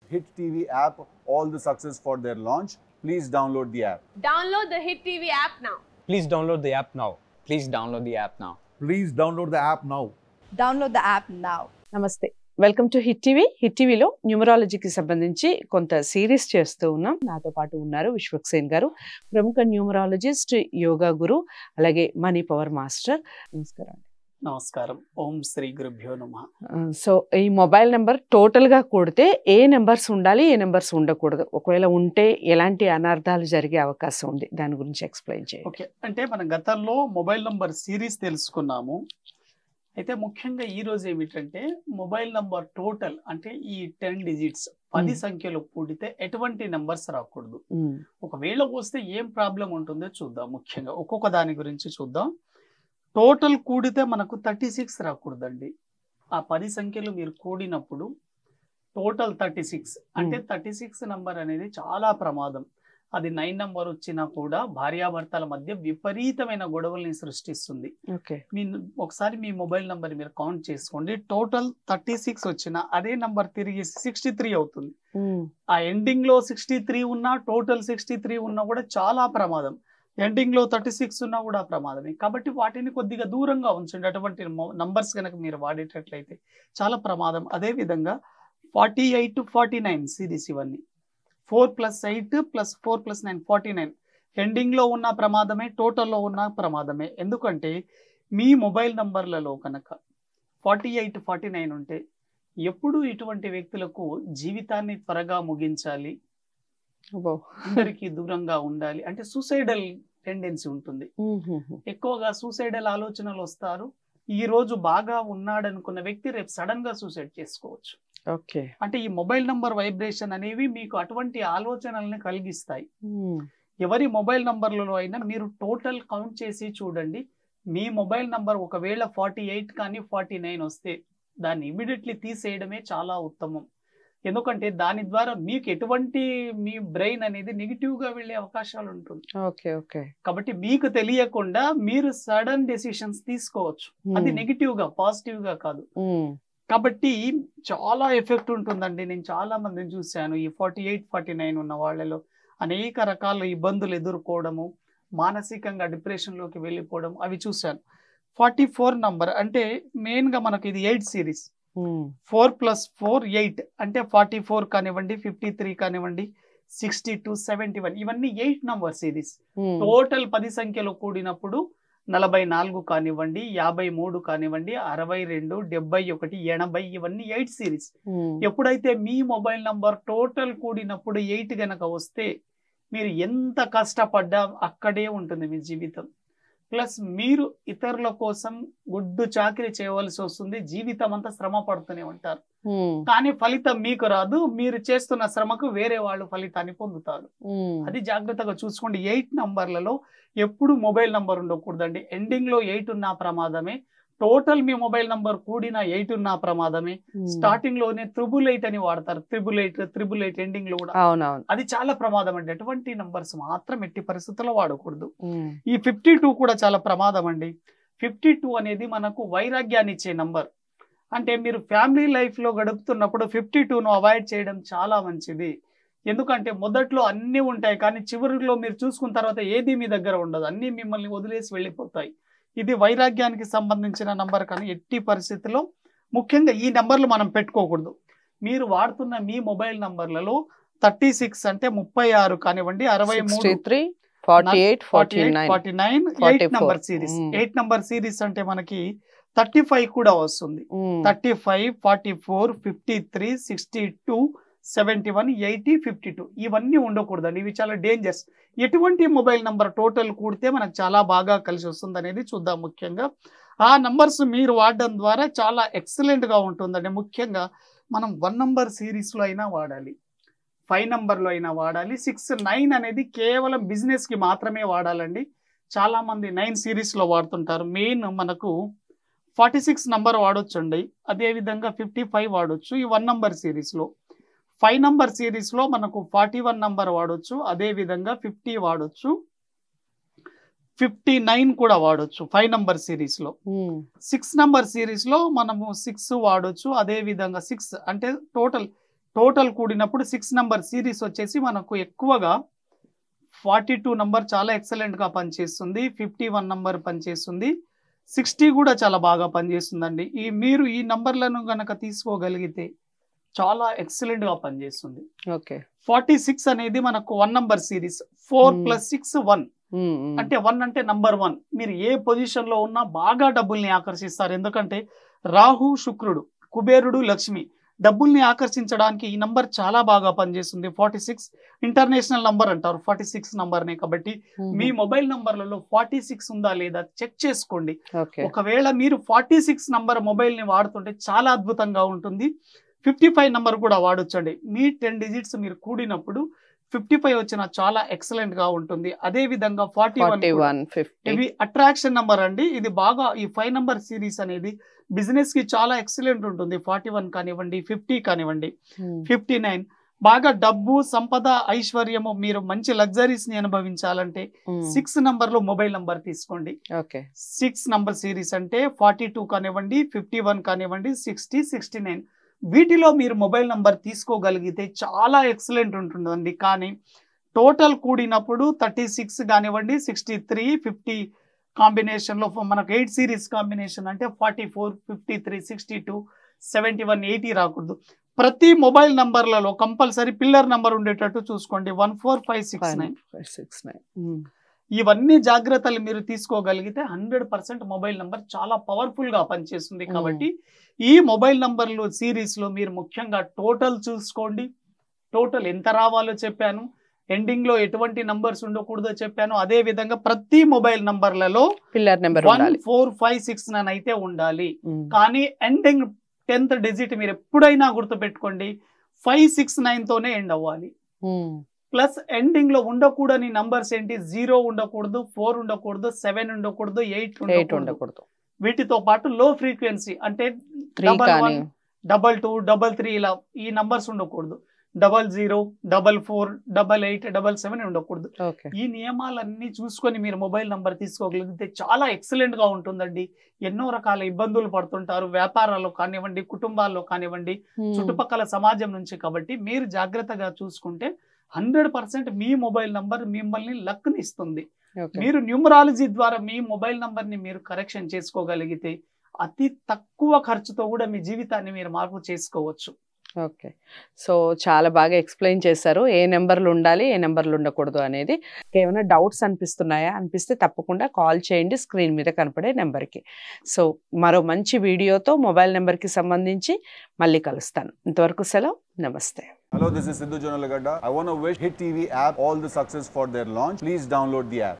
Hit TV app all the success for their launch. Please download the app. Download the Hit TV app now. Please download the app now. Please download the app now. Please download the app now. Download the app now. నమస్తే welcome to Hit TV Hit టీవీలో న్యూమరాలజీకి సంబంధించి కొంత series చేస్తూ ఉన్నాం నాతో పాటు ఉన్నారు విశ్వక్సేన్ గారు ప్రముఖ న్యూమరాలజిస్ట్ యోగా గురు అలాగే మనీ పవర్ మాస్టర్ నమస్కారం నమస్కారం ఓం శ్రీ గురుభ్యో నమ సో ఈ మొబైల్ నెంబర్ టోటల్గా కూడితే ఏ నెంబర్స్ ఉండాలి ఏ నెంబర్స్ ఉండకూడదు ఒకవేళ ఉంటే ఎలాంటి అనర్థాలు జరిగే అవకాశం ఉంది దాని గురించి ఎక్స్ప్లెయిన్ చేయండి ఓకే అంటే మనం గతంలో మొబైల్ నంబర్ సిరీస్ తెలుసుకున్నాము అయితే ముఖ్యంగా ఈ రోజు ఏమిటంటే మొబైల్ నంబర్ టోటల్ అంటే ఈ టెన్ డిజిట్స్ పది Hmm. సంఖ్యలో కూడితే ఎటువంటి నెంబర్స్ రాకూడదు ఉమ్, ఒకవేళ వస్తే ఏం ప్రాబ్లం ఉంటుందో చూద్దాం ముఖ్యంగా ఒక్కొక్క దాని గురించి చూద్దాం టోటల్ కూడితే మనకు థర్టీ సిక్స్ రాకూడదండి ఆ పది సంఖ్యలు మీరు కూడినప్పుడు టోటల్ థర్టీ సిక్స్ అంటే థర్టీ సిక్స్ నంబర్ అనేది చాలా ప్రమాదం అది నైన్ నంబర్ వచ్చినా కూడా భార్యాభర్తల మధ్య విపరీతమైన గొడవల్ని సృష్టిస్తుంది ఓకే మీ ఒకసారి మీ మొబైల్ నంబర్ మీరు కౌంట్ చేసుకోండి టోటల్ థర్టీ సిక్స్ వచ్చిన అదే నంబర్ తిరిగి సిక్స్టీ త్రీ అవుతుంది ఉమ్, ఆ ఎండింగ్ లో సిక్స్టీ త్రీ ఉన్నా టోటల్ సిక్స్టీ త్రీ ఉన్నా కూడా చాలా ప్రమాదం ఎండింగ్ లో థర్టీ సిక్స్ ఉన్నా కూడా ప్రమాదమే కాబట్టి వాటిని కొద్దిగా దూరంగా ఉంచండి అటువంటి నంబర్స్ కనుక మీరు వాడేటట్లయితే చాలా ప్రమాదం అదే విధంగా forty eight forty nine series ఇవన్నీ four plus eight plus four plus nine forty nine ending లో ఉన్న ప్రమాదమే టోటల్లో ఉన్న ప్రమాదమే ఎందుకంటే మీ మొబైల్ నంబర్లలో కనుక ఫార్టీ ఎయిట్ ఫార్టీ నైన్ ఉంటే ఎప్పుడు ఇటువంటి వ్యక్తులకు జీవితాన్ని త్వరగా ముగించాలి అబ్బో. అందరికీ దూరంగా ఉండాలి అంటే సూసైడల్ టెండెన్సీ ఉంటుంది ఉమ్, ఉమ్, ఉమ్, ఎక్కువగా సూసైడల్ ఆలోచనలు వస్తారు ఈ రోజు బాగా ఉన్నాడనుకున్న వ్యక్తి రేపు సడన్ గా సూసైడ్ చేసుకోవచ్చు ఓకే అంటే ఈ మొబైల్ నంబర్ వైబ్రేషన్ అనేవి మీకు అటువంటి ఆలోచనల్ని కలిగిస్తాయి ఉమ్, ఎవరి మొబైల్ నంబర్లలో అయినా మీరు టోటల్ కౌంట్ చేసి చూడండి మీ మొబైల్ నంబర్ ఒకవేళ ఫార్టీ ఎయిట్ కానీ ఫార్టీ నైన్ వస్తే దాన్ని ఇమీడియట్లీ తీసేయడమే చాలా ఉత్తమం ఎందుకంటే దాని ద్వారా మీకు ఎటువంటి మీ బ్రెయిన్ అనేది నెగిటివ్ గా వెళ్ళే అవకాశాలు ఉంటుంది ఓకే ఓకే కాబట్టి మీకు తెలియకుండా మీరు సడన్ డెసిషన్స్ తీసుకోవచ్చు అది ఉమ్, నెగిటివ్ గా పాజిటివ్ గా కాదు ఉమ్, కాబట్టి చాలా ఎఫెక్ట్ ఉంటుందండి నేను చాలా మందిని చూశాను ఈ ఫార్టీ ఎయిట్ ఫార్టీ నైన్ ఉన్న వాళ్ళలో అనేక రకాల ఇబ్బందులు ఎదుర్కోవడము మానసికంగా డిప్రెషన్ లోకి వెళ్ళిపోవడం అవి చూశాను ఫార్టీ ఫోర్ నంబర్ అంటే మెయిన్ గా మనకు ఇది ఎయిట్ సిరీస్ ఉమ్, ఫోర్ ప్లస్ ఫోర్ ఎయిట్ అంటే ఫార్టీ ఫోర్ కానివ్వండి ఫిఫ్టీ త్రీ కానివ్వండి సిక్స్టీ టూ సెవెంటీ వన్ ఇవన్నీ ఎయిట్ నంబర్ సిరీస్ ఉమ్, టోటల్ పది సంఖ్యలో కూడినప్పుడు నలభై నాలుగు కానివ్వండి యాభై మూడు కానివ్వండి అరవై రెండు డెబ్బై ఒకటి ఎనభై ఇవన్నీ ఎయిట్ సిరీస్ ఉమ్, ఎప్పుడైతే మీ మొబైల్ నంబర్ టోటల్ కూడినప్పుడు ఎయిట్ గనక వస్తే మీరు ఎంత కష్టపడ్డా అక్కడే ఉంటుంది మీ జీవితం ప్లస్ మీరు ఇతరుల కోసం గుడ్డు చాకరీ చేయవలసి వస్తుంది జీవితం అంతా శ్రమ పడుతూనే ఉంటారు ఉమ్, కానీ ఫలితం మీకు రాదు మీరు చేస్తున్న శ్రమకు వేరే వాళ్ళు ఫలితాన్ని పొందుతారు ఉమ్, అది జాగ్రత్తగా చూసుకోండి ఎయిట్ నంబర్లలో ఎప్పుడు మొబైల్ నంబర్ ఉండకూడదండి ఎండింగ్ లో ఎయిట్ ఉన్న ప్రమాదమే టోటల్ మీ మొబైల్ నంబర్ కూడిన ఎయిట్ ఉన్న ప్రమాదమే ఉమ్. స్టార్టింగ్ లోనే త్రిబుల్ ఎయిట్ అని వాడతారు triple eight triple eight ending లో కూడా అవునవును అది చాలా ప్రమాదం అండి అటువంటి నంబర్స్ మాత్రం ఎట్టి పరిస్థితుల్లో వాడకూడదు ఉమ్, ఈ ఫిఫ్టీ టూ కూడా చాలా ప్రమాదం అండి ఫిఫ్టీ టూ అనేది మనకు వైరాగ్యాన్ని ఇచ్చే నంబర్ అంటే మీరు ఫ్యామిలీ లైఫ్ లో గడుపుతున్నప్పుడు ఫిఫ్టీ టూను అవాయిడ్ చేయడం చాలా మంచిది ఎందుకంటే మొదట్లో అన్నీ ఉంటాయి కానీ చివరిలో మీరు చూసుకున్న తర్వాత ఏది మీ దగ్గర ఉండదు అన్నీ మిమ్మల్ని వదిలేసి వెళ్ళిపోతాయి ఇది వైరాగ్యానికి సంబంధించిన నంబర్ కానీ ఎట్టి పరిస్థితుల్లో ముఖ్యంగా ఈ నంబర్లు మనం పెట్టుకోకూడదు మీరు వాడుతున్న మీ మొబైల్ నంబర్లలో థర్టీ సిక్స్ అంటే ముప్పై ఆరు కానివ్వండి అరవై మూడు 63, 48, 49. Forty nine eight 44. Number series Mm. Eight number series అంటే మనకి థర్టీ ఫైవ్ కూడా వస్తుంది ఉమ్, thirty five forty four fifty three sixty two seventy one eighty fifty two ఇవన్నీ ఉండకూడదండి ఇవి చాలా డేంజర్స్ ఎటువంటి మొబైల్ నంబర్ టోటల్ కూడితే మనకు చాలా బాగా కలిసి వస్తుంది అనేది చూద్దాం ముఖ్యంగా ఆ నంబర్స్ మీరు వాడడం ద్వారా చాలా ఎక్సలెంట్ గా ఉంటుందండి ముఖ్యంగా మనం వన్ నంబర్ సిరీస్ లో అయినా వాడాలి ఫైవ్ నంబర్ లో అయినా వాడాలి సిక్స్ నైన్ అనేది కేవలం బిజినెస్ కి మాత్రమే వాడాలండి చాలా మంది నైన్ సిరీస్ లో వాడుతుంటారు మెయిన్ మనకు ఫార్టీ సిక్స్ నంబర్ వాడొచ్చు అండి అదే విధంగా ఫిఫ్టీ ఫైవ్ వాడొచ్చు ఈ వన్ నంబర్ సిరీస్ లో ఫైవ్ నంబర్ సిరీస్ లో మనకు ఫార్టీ వన్ నంబర్ వాడొచ్చు అదే విధంగా ఫిఫ్టీ వాడొచ్చు ఫిఫ్టీ నైన్ కూడా వాడొచ్చు ఫైవ్ నంబర్ సిరీస్ లో ఉమ్, సిక్స్ నంబర్ సిరీస్ లో మనము సిక్స్ వాడొచ్చు అదే విధంగా సిక్స్ అంటే టోటల్ టోటల్ కూడినప్పుడు సిక్స్ నంబర్ సిరీస్ వచ్చేసి మనకు ఎక్కువగా ఫార్టీ టూ నంబర్ చాలా ఎక్సలెంట్ గా పనిచేస్తుంది ఫిఫ్టీ వన్ నంబర్ పనిచేస్తుంది సిక్స్టీ కూడా చాలా బాగా పనిచేస్తుందండి ఈ మీరు ఈ నంబర్లను గనక తీసుకోగలిగితే చాలా ఎక్సలెంట్ గా పనిచేస్తుంది ఓకే ఫార్టీ సిక్స్ అనేది మనకు one number series four Hmm. Plus six one అంటే వన్ అంటే నంబర్ వన్ మీరు ఏ పొజిషన్ లో ఉన్నా బాగా డబ్బుల్ని ఆకర్షిస్తారు ఎందుకంటే రాహు శుక్రుడు కుబేరుడు లక్ష్మి డబ్బుల్ని ఆకర్షించడానికి ఈ నంబర్ చాలా బాగా పనిచేస్తుంది ఫార్టీ సిక్స్ ఇంటర్నేషనల్ నంబర్ అంటారు ఫార్టీ సిక్స్ నంబర్నే కాబట్టి మీ మొబైల్ నంబర్లలో ఫార్టీ సిక్స్ ఉందా లేదా చెక్ చేసుకోండి ఓకే ఒకవేళ మీరు ఫార్టీ సిక్స్ నంబర్ మొబైల్ ని వాడుతుంటే చాలా అద్భుతంగా ఉంటుంది ఫిఫ్టీ ఫైవ్ నంబర్ కూడా వాడొచ్చండి మీ టెన్ డిజిట్స్ మీరు కూడినప్పుడు ఫిఫ్టీ ఫైవ్ వచ్చిన చాలా ఎక్సలెంట్ గా ఉంటుంది అదే విధంగా ఫార్టీ ఫార్టీ వన్ ఫిఫ్టీ ఇవి అట్రాక్షన్ నంబర్ అండి ఇది బాగా ఈ ఫైవ్ నంబర్ సిరీస్ అనేది బిజినెస్ కి చాలా ఎక్సలెంట్ ఉంటుంది ఫార్టీ వన్ కానివ్వండి ఫిఫ్టీ కానివ్వండి ఫిఫ్టీ నైన్ బాగా డబ్బు సంపద ఐశ్వర్యము మీరు మంచి లగ్జరీస్ ని అనుభవించాలంటే సిక్స్ నంబర్ లో మొబైల్ నంబర్ తీసుకోండి ఓకే సిక్స్ నంబర్ సిరీస్ అంటే ఫార్టీ టూ కానివ్వండి ఫిఫ్టీ వన్ కానివ్వండి సిక్స్టీ సిక్స్టీ నైన్ వీటిలో మీరు మొబైల్ నంబర్ తీసుకోగలిగితే చాలా ఎక్సలెంట్ ఉంటుందండి కానీ టోటల్ కూడినప్పుడు థర్టీ సిక్స్ కానివ్వండి సిక్స్టీ త్రీ ఫిఫ్టీ కాంబినేషన్లో మనకు ఎయిట్ సిరీస్ కాంబినేషన్ అంటే forty four fifty three sixty two seventy one eighty రాకూడదు ప్రతి మొబైల్ నంబర్లలో కంపల్సరీ పిల్లర్ నంబర్ ఉండేటట్టు చూసుకోండి one four five six nine six nine ఇవన్నీ జాగ్రత్తలు మీరు తీసుకోగలిగితే హండ్రెడ్ పర్సెంట్ మొబైల్ నంబర్ చాలా పవర్ఫుల్ గా పనిచేస్తుంది కాబట్టి ఈ మొబైల్ నంబర్లు సిరీస్ లో మీరు ముఖ్యంగా టోటల్ చూసుకోండి టోటల్ ఎంత రావాలో చెప్పాను ఎండింగ్ లో ఎటువంటి నంబర్స్ ఉండకూడదో చెప్పాను అదే విధంగా ప్రతి మొబైల్ నంబర్లలో పిల్లర్ నెంబర్ వన్ ఉండాలి ఫోర్ ఫైవ్ సిక్స్ నైన్ అయితే ఉండాలి ఉమ్. కానీ ఎండింగ్ టెన్త్ డిజిట్ మీరు ఎప్పుడైనా గుర్తుపెట్టుకోండి ఫైవ్ సిక్స్ నైన్ తోనే ఎండ్ అవ్వాలి ఉమ్. ప్లస్ ఎండింగ్ లో ఉండకూడని నంబర్స్ ఏంటి జీరో ఉండకూడదు ఫోర్ ఉండకూడదు సెవెన్ ఉండకూడదు ఎయిట్ ఎయిట్ ఉండకూడదు ఉండకూడదు వీటితో పాటు లో ఫ్రీక్వెన్సీ అంటే త్రీ డబల్ కానీ one double two double three ఇలా ఈ నంబర్స్ ఉండకూడదు double zero double four double eight double seven ఉండకూడదు ఓకే ఈ నియమాలన్నీ చూసుకొని మీరు మొబైల్ నంబర్ తీసుకోగలిగితే చాలా ఎక్సలెంట్ గా ఉంటుందండి ఎన్నో రకాల ఇబ్బందులు పడుతుంటారు వ్యాపారాల్లో కానివ్వండి కుటుంబాల్లో కానివ్వండి చుట్టుపక్కల సమాజం నుంచి కాబట్టి మీరు జాగ్రత్తగా చూసుకుంటే హండ్రెడ్ పర్సెంట్ మీ మొబైల్ నంబర్ మిమ్మల్ని లక్ని ఇస్తుంది ఓకే మీరు న్యూమరాలజీ ద్వారా మీ మొబైల్ నంబర్ ని మీరు కరెక్షన్ చేసుకోగలిగితే అతి తక్కువ ఖర్చుతో కూడా మీ జీవితాన్ని మీరు మార్పు చేసుకోవచ్చు ఓకే సో చాలా బాగా ఎక్స్ప్లెయిన్ చేశారు ఏ నెంబర్లు ఉండాలి ఏ నెంబర్లు ఉండకూడదు అనేది ఏమైనా డౌట్స్ అనిపిస్తున్నాయా అనిపిస్తే తప్పకుండా కాల్ చేయండి స్క్రీన్ మీద కనపడే నెంబర్కి సో మరో మంచి వీడియోతో మొబైల్ నెంబర్కి సంబంధించి మళ్ళీ కలుస్తాను ఇంతవరకు సెలవు నమస్తే Hello, this is Sidhu Jonalagada. I want to wish Hit TV app all the success for their launch. Please download the app.